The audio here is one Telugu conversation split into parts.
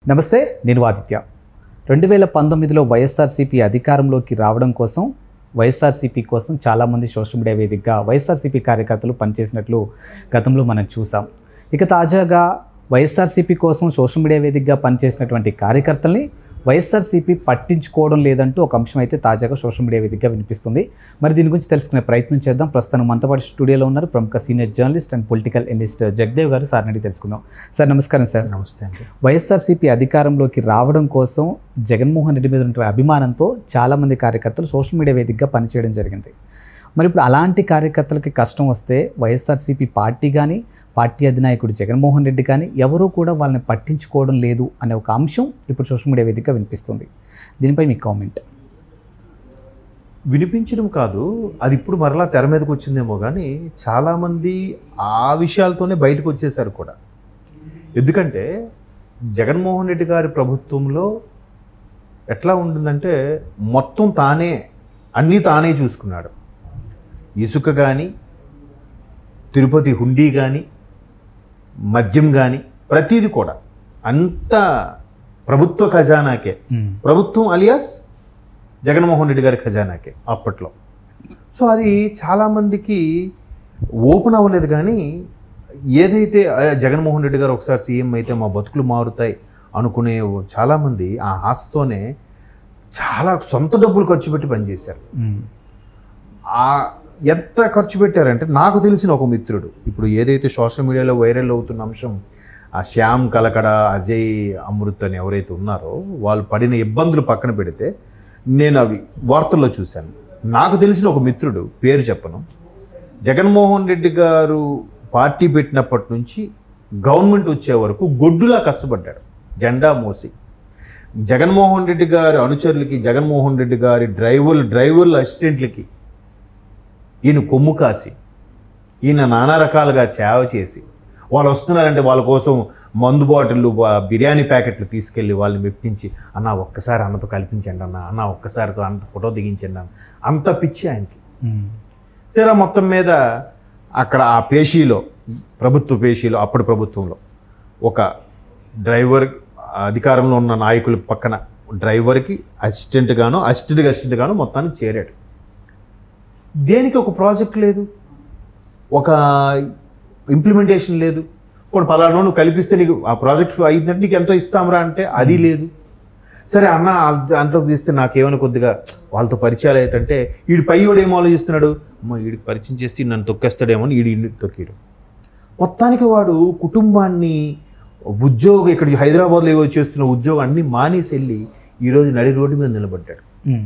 నమస్తే నేను ఆదిత్య రెండు వేల పంతొమ్మిదిలో వైఎస్ఆర్సీపీ అధికారంలోకి రావడం కోసం వైఎస్ఆర్సీపీ కోసం చాలామంది సోషల్ మీడియా వేదికగా వైఎస్ఆర్సీపీ కార్యకర్తలు పనిచేసినట్లు గతంలో మనం చూసాం ఇక తాజాగా వైఎస్ఆర్సీపీ కోసం సోషల్ మీడియా వేదికగా పనిచేసినటువంటి కార్యకర్తల్ని వైఎస్ఆర్సీపీ పట్టించుకోవడం లేదంటూ ఒక అంశం అయితే తాజాగా సోషల్ మీడియా వేదికగా వినిపిస్తుంది మరి దీని గురించి తెలుసుకునే ప్రయత్నం చేద్దాం ప్రస్తుతం మనతో పాటు స్టూడియోలో ఉన్నారు ప్రముఖ senior journalist and political analyst Jagdev గారు సార్ అడిగి తెలుసుకుందాం సార్ నమస్కారం సార్ నమస్తే అండి వైఎస్ఆర్సీపీ అధికారంలోకి రావడం కోసం జగన్మోహన్ రెడ్డి మీద ఉన్నటువంటి అభిమానంతో చాలామంది కార్యకర్తలు సోషల్ మీడియా వేదికగా పనిచేయడం జరిగింది మరి ఇప్పుడు అలాంటి కార్యకర్తలకి కష్టం వస్తే వైఎస్ఆర్సీపీ పార్టీ కానీ పార్టీ అధినాయకుడు జగన్మోహన్ రెడ్డి కానీ ఎవరూ కూడా వాళ్ళని పట్టించుకోవడం లేదు అనే ఒక అంశం ఇప్పుడు సోషల్ మీడియా వేదికగా వినిపిస్తుంది దీనిపై మీ కామెంట్ వినిపించడం కాదు అది ఇప్పుడు మరలా తెర మీదకి వచ్చిందేమో కానీ చాలామంది ఆ విషయాలతోనే బయటకు వచ్చేసారు కూడా ఎందుకంటే జగన్మోహన్ రెడ్డి గారి ప్రభుత్వంలో ఎట్లా ఉంటుందంటే మొత్తం తానే అన్నీ తానే చూసుకున్నాడు ఇసుక కానీ తిరుపతి హుండీ కానీ మద్యం కానీ ప్రతీది కూడా అంత ప్రభుత్వ ఖజానాకే ప్రభుత్వం అలియాస్ జగన్మోహన్ రెడ్డి గారి ఖజానాకే అప్పట్లో సో అది చాలామందికి ఓపెన్ అవ్వలేదు కానీ ఏదైతే ఆ, జగన్మోహన్ రెడ్డి గారు ఒకసారి సీఎం అయితే మా బతుకులు మారుతాయి అనుకునే చాలామంది ఆ ఆశతోనే చాలా సొంత డబ్బులు ఖర్చు పెట్టి పనిచేశారు ఆ ఎంత ఖర్చు పెట్టారంటే నాకు తెలిసిన ఒక మిత్రుడు ఇప్పుడు ఏదైతే సోషల్ మీడియాలో వైరల్ అవుతున్న అంశం ఆ శ్యామ్ కలకడ అజయ్ అమృత్ అని ఎవరైతే ఉన్నారో వాళ్ళు పడిన ఇబ్బందులు పక్కన పెడితే నేను అవి వార్తల్లో చూశాను నాకు తెలిసిన ఒక మిత్రుడు పేరు చెప్పను జగన్మోహన్ రెడ్డి గారు పార్టీ పెట్టినప్పటి నుంచి గవర్నమెంట్ వచ్చే వరకు గొడ్డులా కష్టపడ్డాడు జెండా మోసి జగన్మోహన్ రెడ్డి గారి అనుచరులకి జగన్మోహన్ రెడ్డి గారి డ్రైవర్లు డ్రైవర్ల అసిస్టెంట్లకి ఈయన కొమ్ము కాసి ఈయన నానా రకాలుగా సేవ చేసి వాళ్ళు వస్తున్నారంటే వాళ్ళ కోసం మందు బాటిళ్ళు బా- బిర్యానీ ప్యాకెట్లు తీసుకెళ్ళి వాళ్ళని మెప్పించి అన్న ఒక్కసారి అన్నతో కల్పించండి అన్న అన్న ఒక్కసారితో అన్నతో ఫోటో దిగించండి అన్న అంత పిచ్చి ఆయనకి తీరా మొత్తం మీద అక్కడ ఆ పేషీలో ప్రభుత్వ పేషీలో అప్పటి ప్రభుత్వంలో ఒక డ్రైవర్ అధికారంలో ఉన్న నాయకుల పక్కన డ్రైవర్కి అసిస్టెంట్ గాను అసిస్టెంట్గా అసిస్టెంట్ గాను మొత్తానికి చేరాడు దేనికి ఒక ప్రాజెక్ట్ లేదు ఒక ఇంప్లిమెంటేషన్ లేదు ఇప్పుడు పలానా నువ్వు కల్పిస్తే నీకు ఆ ప్రాజెక్ట్ అయిందంటే నీకు ఎంతో ఇస్తాంరా అంటే అది లేదు సరే అన్న ఆ- దాంట్లోకి తీస్తే నాకేమైనా కొద్దిగా వాళ్ళతో పరిచయాలు అవుతుంటే వీడి పై వాడు ఏం ఆలోచిస్తున్నాడు అమ్మ వీడికి పరిచయం చేసి నన్ను తొక్కేస్తాడేమో అని వీడి ఇల్లు తొక్కిడు మొత్తానికి వాడు కుటుంబాన్ని ఉద్యోగం ఇక్కడ హైదరాబాద్లో ఏవో చేస్తున్న ఉద్యోగం అన్ని మానేసి వెళ్ళి ఈరోజు నడి రోడ్డు మీద నిలబడ్డాడు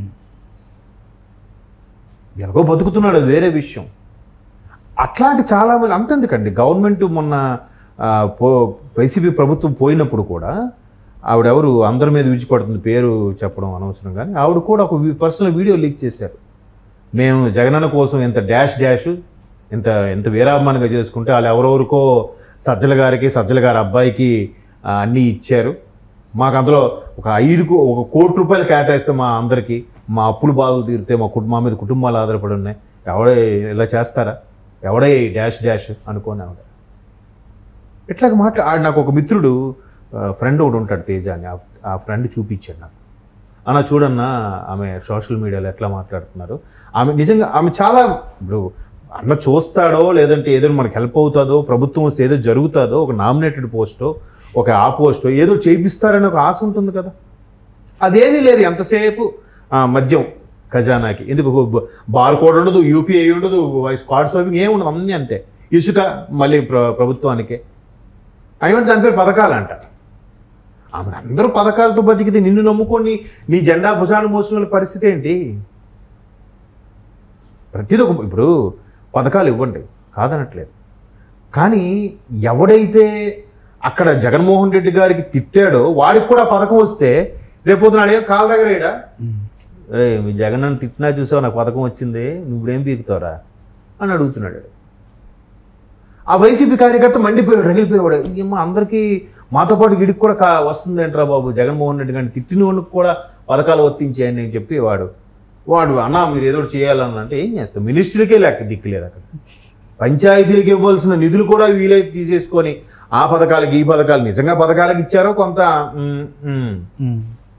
ఎలాగో బతుకుతున్నాడు అది వేరే విషయం అట్లాంటి చాలామంది అంతెందుకండి గవర్నమెంట్ మొన్న ఆ, పో వైసీపీ ప్రభుత్వం పోయినప్పుడు కూడా ఆవిడెవరు అందరి మీద విడిచిపడుతుంది పేరు చెప్పడం అనవసరం కానీ ఆవిడ కూడా ఒక పర్సనల్ వీడియో లీక్ చేశారు మేము జగనన్న కోసం ఎంత డాష్ డాష్ ఎంత ఎంత వీరాభిమానంగా చేసుకుంటే వాళ్ళు ఎవరెవరికో సజ్జల గారికి సజ్జల గారి అబ్బాయికి ఆ, అన్నీ ఇచ్చారు మాకు అందులో ఒక ఐదు కో- ఒక కోటి రూపాయలు కేటాయిస్తే మా అందరికీ మా అప్పులు బాధలు తీరితే మా కుటుంబం మా మీద కుటుంబాలు ఆధారపడి ఉన్నాయి ఎవడే ఇలా చేస్తారా ఎవడే ఈ డాష్ డాష్ అనుకోని ఆవిడ ఇట్లాగ మాట్లా ఆడు నాకు ఒక మిత్రుడు ఫ్రెండ్ ఒకడు ఉంటాడు తేజ అని ఆ- ఆ ఫ్రెండ్ చూపించాడు నాకు అన్న చూడన్నా ఆమె సోషల్ మీడియాలో ఎట్లా మాట్లాడుతున్నారు ఆమె నిజంగా ఆమె చాలా ఇప్పుడు అన్న చూస్తాడో లేదంటే ఏదో మనకి హెల్ప్ అవుతుందో ప్రభుత్వం వస్తే ఏదో జరుగుతుందో ఒక నామినేటెడ్ పోస్టో ఒక ఆ పోస్టో ఏదో చేయిస్తారని ఒక ఆశ ఉంటుంది కదా అదేది లేదు ఎంతసేపు ఆ, మద్యం ఖజానాకి ఎందుకు బ- బార్ కోడ్ ఉండదు యూపీఐ ఉండదు స్క్వాడ్ స్వాపింగ్ ఏమి ఉండదు అన్నీ అంటే ఇసుక మళ్ళీ ప్ర ప్రభుత్వానికే అయ్యంటే దాని పేరు పథకాలు అంట ఆమె అందరూ పథకాలతో బతికితే నిన్ను నమ్ముకొని నీ జెండా భుజాన్ని మోసిన వాళ్ళ పరిస్థితి ఏంటి ప్రతిదీ ఒక ఇప్పుడు పథకాలు ఇవ్వండి కాదనట్లేదు కానీ ఎవడైతే అక్కడ జగన్మోహన్ రెడ్డి గారికి తిట్టాడో వాడికి కూడా పథకం వస్తే రేపొద్దున అడిగా కాళ్ళ దగ్గర ఈడ, రే మీ జగన్ నన్ను తిట్టినా చూసావు నాకు పథకం వచ్చింది నువ్వు ఇప్పుడేం పీకుతావురా అని అడుగుతున్నాడు వాడు. ఆ వైసీపీ కార్యకర్త మండిపోయాడు రగిలిపోయాడు ఏమో అందరికీ మాతో పాటు వీడికి కూడా కా వస్తుందేంట్రా బాబు జగన్మోహన్ రెడ్డి గారిని తిట్టిన వాళ్ళకి కూడా పథకాలు వర్తించాయని నేను చెప్పి వాడు వాడు అన్నా మీరు ఏదో ఒకటి చేయాలని అంటే ఏం చేస్తాం మినిస్ట్రీకే లేక దిక్కు లేదు అక్కడ పంచాయతీలకు ఇవ్వాల్సిన నిధులు కూడా వీలే తీసేసుకొని ఆ పథకాలకి ఈ పథకాలు నిజంగా పథకాలకు ఇచ్చారో కొంత మ్, మ్. ఉమ్.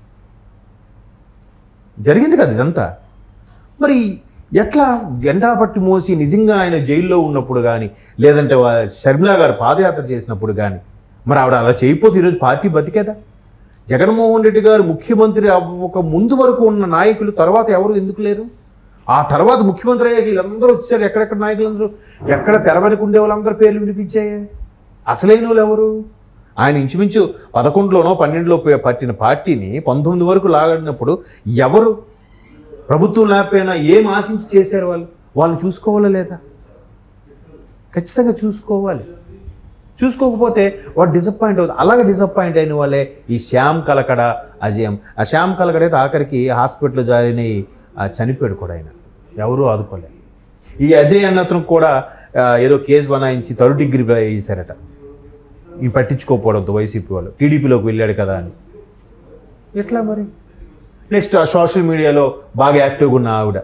జరిగింది కదా ఇదంతా మరి ఎట్లా జెండా పట్టి మోసి నిజంగా ఆయన జైల్లో ఉన్నప్పుడు కానీ లేదంటే వా- షర్మిలా గారు పాదయాత్ర చేసినప్పుడు కానీ మరి ఆవిడ అలా చేయకపోతే ఈరోజు పార్టీ బతికేదా జగన్మోహన్ రెడ్డి గారు ముఖ్యమంత్రి అవ్వక ముందు వరకు ఉన్న నాయకులు తర్వాత ఎవరు ఎందుకు లేరు ఆ తర్వాత ముఖ్యమంత్రి అయ్యాక వీళ్ళందరూ వచ్చారు ఎక్కడెక్కడ నాయకులందరూ ఎక్కడ తెరవనికి ఉండే వాళ్ళందరూ పేర్లు వినిపించాయి అసలైన వాళ్ళు ఎవరు ఆయన ఇంచుమించు పదకొండులోనో పన్నెండులో పే- పట్టిన పార్టీని పంతొమ్మిది వరకు లాగడినప్పుడు ఎవరు ప్రభుత్వం లేకపోయినా ఏం ఆశించి చేశారు వాళ్ళు వాళ్ళని చూసుకోవాలా లేదా ఖచ్చితంగా చూసుకోవాలి చూసుకోకపోతే వాడు డిసప్పాయింట్ అవుతుంది అలాగే డిసప్పాయింట్ అయిన వాళ్ళే ఈ శ్యామ్ కలకడ అజయం ఆ శ్యామ్ కలకడ అయితే ఆఖరికి హాస్పిటల్లో జాయిన్ అయ్యి ఆ, చనిపోయాడు కూడా ఆయన ఎవరూ ఆదుకోలే ఈ అజయ్ అన్నతను కూడా ఆ, ఏదో కేసు బనాయించి థర్డ్ డిగ్రీ వేసారట ఈ పట్టించుకోకపోవడంతో వైసీపీ వాళ్ళు టీడీపీలోకి వెళ్ళాడు కదా అని ఎట్లా మరి నెక్స్ట్ ఆ సోషల్ మీడియాలో బాగా యాక్టివ్గా ఉన్న ఆవిడ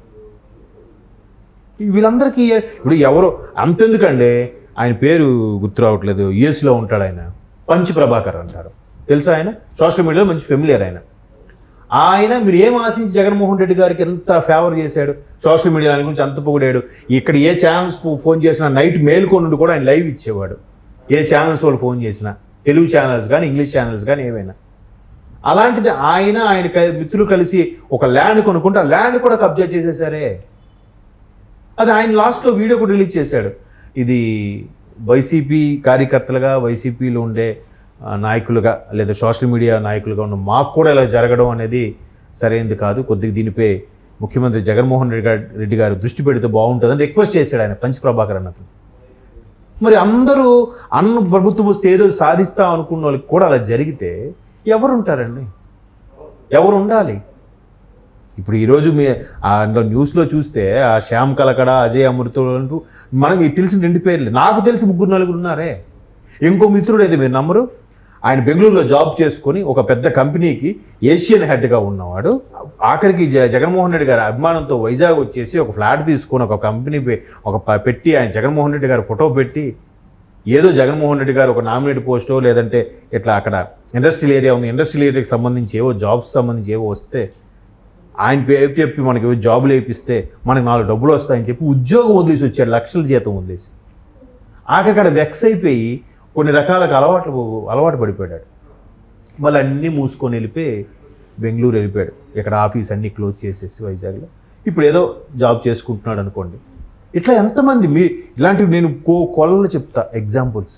వీళ్ళందరికీ ఇప్పుడు ఎవరో అంతెందుకండి ఆయన పేరు గుర్తు రావట్లేదు యుఎస్లో ఉంటాడు ఆయన పంచ్ ప్రభాకర్ అంటారు తెలుసా ఆయన సోషల్ మీడియాలో మంచి ఫెమిలియర్ ఆయన ఆయన మీరు ఏం ఆశించి జగన్మోహన్ రెడ్డి గారికి ఎంత ఫేవర్ చేశాడు సోషల్ మీడియా దాని గురించి అంత పొగిడాడు ఇక్కడ ఏ ఛానల్స్ ఫోన్ చేసినా నైట్ మేల్కొని కూడా ఆయన లైవ్ ఇచ్చేవాడు ఏ ఛానల్స్ వాళ్ళు ఫోన్ చేసినా తెలుగు ఛానల్స్ కానీ ఇంగ్లీష్ ఛానల్స్ కానీ ఏవైనా అలాంటిది ఆయన ఆయన క- మిత్రులు కలిసి ఒక ల్యాండ్ కొనుక్కుంటే ఆ ల్యాండ్ కూడా కబ్జా చేసేసారే అది ఆయన లాస్ట్లో వీడియో కూడా రిలీజ్ చేశాడు ఇది వైసీపీ కార్యకర్తలుగా వైసీపీలో ఉండే ఆ, నాయకులుగా లేదా సోషల్ మీడియా నాయకులుగా ఉన్న మాకు కూడా ఇలా జరగడం అనేది సరైనది కాదు కొద్దిగా దీనిపై ముఖ్యమంత్రి జగన్మోహన్ రెడ్డి గారు రెడ్డి గారు దృష్టి పెడితే బాగుంటుందని రిక్వెస్ట్ చేశాడు ఆయన పంచ్ ప్రభాకర్ అన్నది మరి అందరూ అన్న ప్రభుత్వం వస్తే ఏదో సాధిస్తాం అనుకున్న వాళ్ళకి కూడా అలా జరిగితే ఎవరు ఉంటారండి ఎవరు ఉండాలి ఇప్పుడు ఈరోజు మీ ఆ అందులో న్యూస్లో చూస్తే ఆ శ్యామ్ కలకడ అజయ్ అమృతుడు అంటూ మనకి తెలిసిన రెండు పేర్లు నాకు తెలిసి ముగ్గురు నలుగురు ఉన్నారే ఇంకో మిత్రుడు అయితే మీరు నమ్మరు ఆయన బెంగళూరులో జాబ్ చేసుకొని ఒక పెద్ద కంపెనీకి ఏషియన్ హెడ్గా ఉన్నవాడు ఆఖరికి జ- జగన్మోహన్ రెడ్డి గారి అభిమానంతో వైజాగ్ వచ్చేసి ఒక ఫ్లాట్ తీసుకొని ఒక కంపెనీ పె- ఒక ప- పెట్టి ఆయన జగన్మోహన్ రెడ్డి గారి ఫోటో పెట్టి ఏదో జగన్మోహన్ రెడ్డి గారు ఒక నామినేట్ పోస్టో లేదంటే ఇట్లా అక్కడ ఇండస్ట్రియల్ ఏరియా ఉంది ఇండస్ట్రియల్ ఏరియాకి సంబంధించి ఏవో జాబ్స్ సంబంధించి ఏవో వస్తే ఆయన పేరు చెప్పి మనకి ఏవో జాబులు వేపిస్తే మనకి నాలుగు డబ్బులు వస్తాయని చెప్పి ఉద్యోగం వదిలేసి వచ్చాడు లక్షల జీతం వదిలేసి ఆఖరి అక్కడ వెక్స్ అయిపోయి కొన్ని రకాలకు అలవాట్లు అలవాటు పడిపోయాడు మళ్ళీ అన్నీ మూసుకొని వెళ్ళిపోయి బెంగళూరు వెళ్ళిపోయాడు ఇక్కడ ఆఫీస్ అన్నీ క్లోజ్ చేసేసి వైజాగ్లో ఇప్పుడు ఏదో జాబ్ చేసుకుంటున్నాడు అనుకోండి ఇట్లా ఎంతమంది మీ ఇలాంటివి నేను కో కొలలో చెప్తా ఎగ్జాంపుల్స్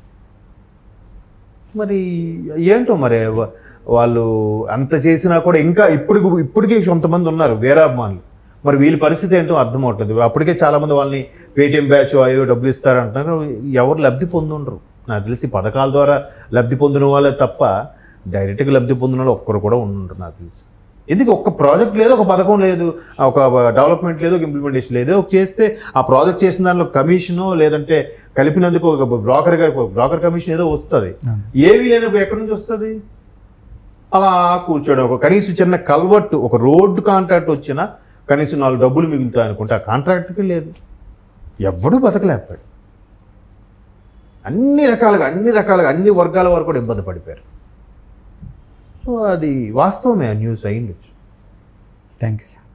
మరి ఏంటో మరి వా- వాళ్ళు అంత చేసినా కూడా ఇంకా ఇప్పుడు ఇప్పటికీ కొంతమంది ఉన్నారు వేరే అభిమానులు మరి వీళ్ళ పరిస్థితి ఏంటో అర్థం అవట్లేదు అప్పటికే చాలామంది వాళ్ళని పేటిఎం బ్యాచ్ అయ్యో డబ్బులు ఇస్తారంటున్నారు ఎవరు లబ్ధి పొందుండరు నాకు తెలిసి పథకాల ద్వారా లబ్ధి పొందిన వాళ్ళే తప్ప డైరెక్ట్గా లబ్ధి పొందిన వాళ్ళు ఒక్కరు కూడా ఉండరు నాకు తెలిసి ఎందుకు ఒక్క ప్రాజెక్ట్ లేదు ఒక పథకం లేదు ఒక డెవలప్మెంట్ లేదు ఒక ఇంప్లిమెంటేషన్ లేదు ఒక చేస్తే ఆ ప్రాజెక్ట్ చేసిన దానిలో కమిషను లేదంటే కలిపినందుకు ఒక బ్రోకర్గా బ్రోకర్ కమిషన్ ఏదో వస్తుంది ఏవి లేనప్పుడు ఎక్కడి నుంచి వస్తుంది అలా కూర్చోడం ఒక కనీసం చిన్న కల్వర్ట్ ఒక రోడ్డు కాంట్రాక్ట్ వచ్చినా కనీసం నాలుగు డబ్బులు మిగులుతాయి అనుకుంటే ఆ కాంట్రాక్ట్కి లేదు ఎవడు బతకలేకపోయాడు అన్ని రకాలుగా అన్ని రకాలుగా అన్ని వర్గాల వారు కూడా ఇబ్బంది పడిపోయారు సో అది వాస్తవమే ఆ న్యూస్ అయిండొచ్చు థ్యాంక్ యూ సార్